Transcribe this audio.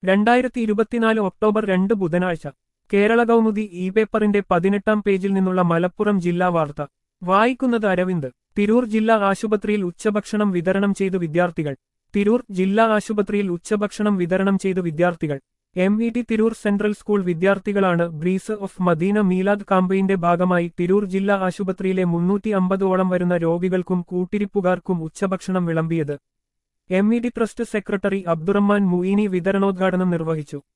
രണ്ടായിരത്തി ഇരുപത്തിനാല് ഒക്ടോബർ രണ്ട് ബുധനാഴ്ച കേരള കൗമുദി ഇ പേപ്പറിന്റെ പതിനെട്ടാം പേജിൽ നിന്നുള്ള മലപ്പുറം ജില്ലാ വാർത്ത വായിക്കുന്നത് അരവിന്ദ് തിരൂർ ജില്ലാ ആശുപത്രിയിൽ ഉച്ചഭക്ഷണം വിതരണം ചെയ്തു വിദ്യാർത്ഥികൾ തിരൂർ ജില്ലാ ആശുപത്രിയിൽ ഉച്ചഭക്ഷണം വിതരണം ചെയ്തു വിദ്യാർത്ഥികൾ M E T Tirur central school വിദ്യാർത്ഥികളാണ് ബ്രീസ് ഓഫ് മദീന മീലാദ് കാമ്പയിന്റെ ഭാഗമായി തിരൂർ ജില്ലാ ആശുപത്രിയിലെ മുന്നൂറ്റി അമ്പതോളം വരുന്ന രോഗികൾക്കും കൂട്ടിരിപ്പുകാർക്കും ഉച്ചഭക്ഷണം വിളമ്പിയത് M E T trust secretary Abdurahman Muini വിതരണോദ്ഘാടനം നിർവഹിച്ചു